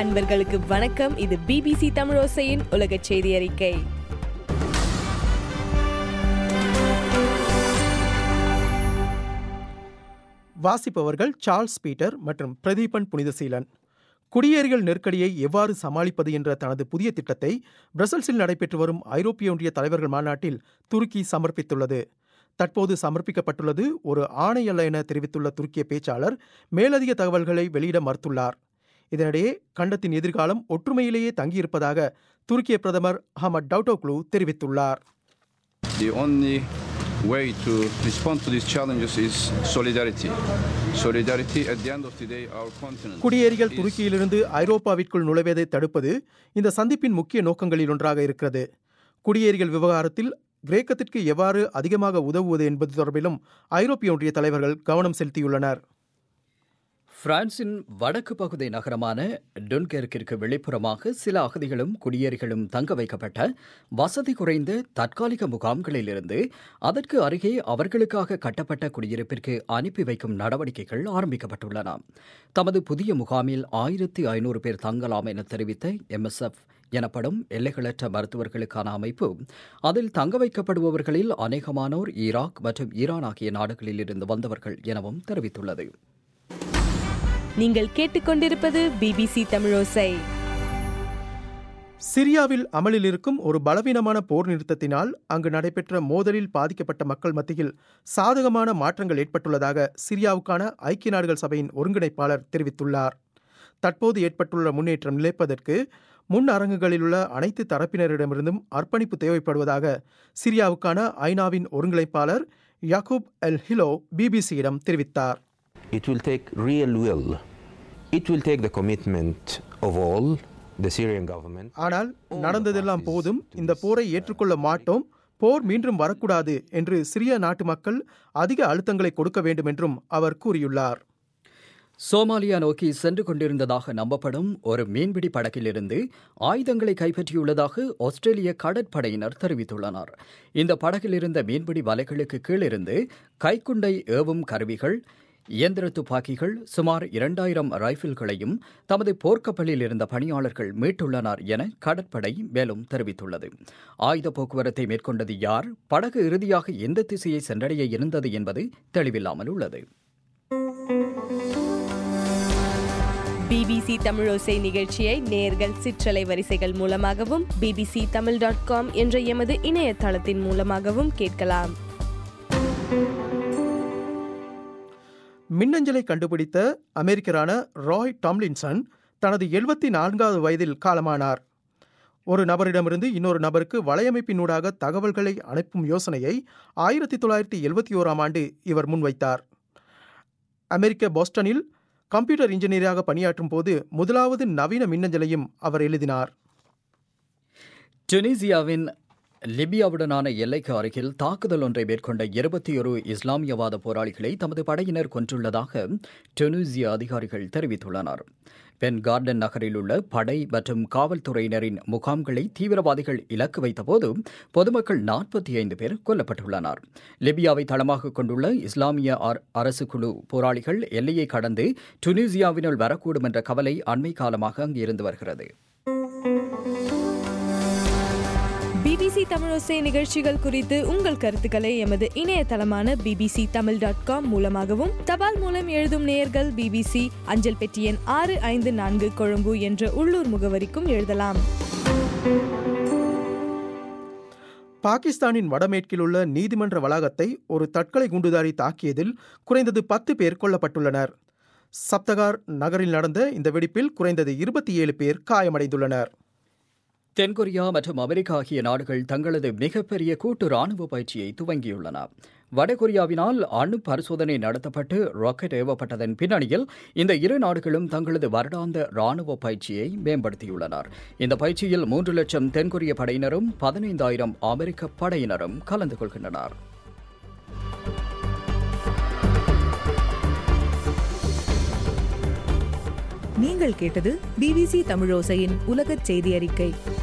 அன்பர்களுக்கு வணக்கம் இது பிபிசி தமிழோசையின் உலக செய்தி அறிக்கை வாசிப்பவர்கள் சார்ல்ஸ் பீட்டர் மற்றும் பிரதீபன் புனிதசீலன் குடியேறிகள் நெருக்கடியை எவ்வாறு சமாளிப்பது என்ற தனது புதிய திட்டத்தை பிரசல்ஸில் நடைபெற்று வரும் ஐரோப்பிய ஒன்றிய தலைவர்கள் மாநாட்டில் துருக்கி சமர்ப்பித்துள்ளது தற்போது சமர்ப்பிக்கப்பட்டுள்ளது ஒரு ஆணை அல்ல என தெரிவித்துள்ள துருக்கிய பேச்சாளர் மேலதிக தகவல்களை வெளியிட மறுத்துள்ளார் இதனிடையே கண்டத்தின் எதிர்காலம் ஒற்றுமையிலேயே தங்கியிருப்பதாக துருக்கிய பிரதமர் அஹமத் டவுட்டோக்லு தெரிவித்துள்ளார் The only way to respond to these challenges is solidarity. Solidarity, at the end of the day, our continent. குடியேறிகள் is- துருக்கியிலிருந்து ஐரோப்பாவிற்குள் நுழைவதை தடுப்பது இந்த சந்திப்பின் முக்கிய நோக்கங்களில் ஒன்றாக இருக்கிறது குடியேறிகள் விவகாரத்தில் கிரேக்கத்திற்கு எவ்வாறு அதிகமாக உதவுவது என்பது தொடர்பிலும் ஐரோப்பிய ஒன்றிய தலைவர்கள் கவனம் செலுத்தியுள்ளனர் பிரான்சின் வடக்கு பகுதி நகரமான டொன்கெர்க்கிற்கு வெளிப்புறமாக சில அகதிகளும் குடியேறிகளும் தங்க வைக்கப்பட்ட வசதி குறைந்த தற்காலிக முகாம்களிலிருந்து அதற்கு அருகே அவர்களுக்காக கட்டப்பட்ட குடியிருப்பிற்கு அனுப்பி வைக்கும் நடவடிக்கைகள் ஆரம்பிக்கப்பட்டுள்ளன தமது புதிய முகாமில் ஆயிரத்தி ஐநூறு பேர் தங்கலாம் என தெரிவித்த எம்எஸ்எஃப் எனப்படும் எல்லைகளற்ற மருத்துவர்களுக்கான அமைப்பு அதில் தங்க வைக்கப்படுபவர்களில் அநேகமானோர் ஈராக் மற்றும் ஈரான் ஆகிய நாடுகளில் இருந்து வந்தவர்கள் எனவும் தெரிவித்துள்ளது நீங்கள் கேட்டுக்கொண்டிருப்பது பிபிசி தமிழோசை சிரியாவில் அமலில் இருக்கும் ஒரு பலவீனமான போர் நிறுத்தத்தினால் அங்கு நடைபெற்ற மோதலில் பாதிக்கப்பட்ட மக்கள் மத்தியில் சாதகமான மாற்றங்கள் ஏற்பட்டுள்ளதாக சிரியாவுக்கான ஐக்கிய நாடுகள் சபையின் ஒருங்கிணைப்பாளர் தெரிவித்துள்ளார் தற்போது ஏற்பட்டுள்ள முன்னேற்றம் நிலைப்பதற்கு முன் அரங்குகளில் உள்ள அனைத்து தரப்பினரிடமிருந்தும் அர்ப்பணிப்பு தேவைப்படுவதாக சிரியாவுக்கான ஐநாவின் ஒருங்கிணைப்பாளர் யாக்கூப் எல் ஹிலோ பிபிசியிடம் தெரிவித்தார் It will take real will. It will take the commitment of all, the Syrian government. ஆனால் நடந்ததெல்லாம் போதும் இந்த போரை ஏற்றுக்கொள்ள மாட்டோம் போர் மீண்டும் வரக்கூடாது என்று சிரிய நாட்டு மக்கள் அதிக அழுத்தங்களை கொடுக்க வேண்டும் என்றும் அவர் கூறியுள்ளார் சோமாலியா நோக்கி சென்று கொண்டிருந்ததாக நம்பப்படும் ஒரு மீன்பிடி படகிலிருந்து ஆயுதங்களை கைப்பற்றியுள்ளதாக ஆஸ்திரேலிய கடற்படையினர் தெரிவித்துள்ளனர் இந்த படகில் இருந்த மீன்பிடி வலைகளுக்கு கீழிருந்து கைக்குண்டை ஏவும் கருவிகள் இயந்திர துப்பாக்கிகள் சுமார் இரண்டாயிரம் ரைபிள்களையும் தமது போர்க்கப்பலில் இருந்த பணியாளர்கள் மீட்டுள்ளனர் என கடற்படை மேலும் தெரிவித்துள்ளது ஆயுத போக்குவரத்தை மேற்கொண்டது யார் படகு இறுதியாக எந்த திசையை சென்றடைய இருந்தது என்பது தெளிவில்லாமல் உள்ளது பிபிசி தமிழோசை நிகழ்ச்சியை நேர்கள் சிற்றலை வரிசைகள் மூலமாகவும் பிபிசி தமிழ் டாட் காம் என்ற எமது இணையதளத்தின் மூலமாகவும் கேட்கலாம் மின்னஞ்சலை கண்டுபிடித்த அமெரிக்கரான ராய் டாம்லின்சன் தனது எழுபத்தி நான்காவது வயதில் காலமானார் ஒரு நபரிடமிருந்து இன்னொரு நபருக்கு வலையமைப்பினூடாக தகவல்களை அனுப்பும் யோசனையை ஆயிரத்தி தொள்ளாயிரத்தி எழுபத்தி ஓராம் ஆண்டு இவர் முன்வைத்தார் அமெரிக்க போஸ்டனில் கம்ப்யூட்டர் இன்ஜினியராக பணியாற்றும் போது முதலாவது நவீன மின்னஞ்சலையும் அவர் எழுதினார் டுனிசியாவின் லிபியாவுடனான எல்லைக்கு அருகில் தாக்குதல் ஒன்றை மேற்கொண்ட இருபத்தி ஒரு இஸ்லாமியவாத போராளிகளை தமது படையினர் கொன்றுள்ளதாக டுனிசிய அதிகாரிகள் தெரிவித்துள்ளனர் பென் கார்டன் நகரில் உள்ள படை மற்றும் காவல்துறையினரின் முகாம்களை தீவிரவாதிகள் இலக்கு வைத்தபோது பொதுமக்கள் நாற்பத்தி ஐந்து பேர் கொல்லப்பட்டுள்ளனர் லிபியாவை தளமாக கொண்டுள்ள இஸ்லாமிய அர- அரசு குழு போராளிகள் எல்லையை கடந்து டுனிசியாவினுள் வரக்கூடும் என்ற கவலை அண்மை காலமாக அங்கு இருந்து வருகிறது பிபிசி தமிழோசை நிகழ்ச்சிகள் குறித்து உங்கள் கருத்துக்களை எமது இணையதளமான பிபிசி தமிழ் டாட் காம் மூலமாகவும் தபால் மூலம் எழுதும் நேயர்கள் பிபிசி அஞ்சல் பெட்டி எண் ஆறு ஐந்து நான்கு கொழும்பு என்ற உள்ளூர் முகவரிக்கும் எழுதலாம் பாகிஸ்தானின் வடமேற்கில் உள்ள நீதிமன்ற வளாகத்தை ஒரு தற்கொலை குண்டுதாரி தாக்கியதில் குறைந்தது பத்து பேர் கொல்லப்பட்டுள்ளனர் சப்தகார் நகரில் நடந்த இந்த வெடிப்பில் குறைந்தது இருபத்தி ஏழு பேர் காயமடைந்துள்ளனர் தென்கொரியா மற்றும் அமெரிக்கா ஆகிய நாடுகள் தங்களது மிகப்பெரிய கூட்டு ராணுவ பயிற்சியை துவங்கியுள்ளன வடகொரியாவினால் அணு பரிசோதனை நடத்தப்பட்டு ராக்கெட் ஏவப்பட்டதன் பின்னணியில் இந்த இரு நாடுகளும் தங்களது வருடாந்த ராணுவ பயிற்சியை மேம்படுத்தியுள்ளனர் இந்த பயிற்சியில் மூன்று லட்சம் தென்கொரிய படையினரும் பதினைந்தாயிரம் அமெரிக்க படையினரும் கலந்து கொள்கின்றனர் நீங்கள் கேட்டது பிபிசி தமிழோசையின் உலகச் செய்தி அறிக்கை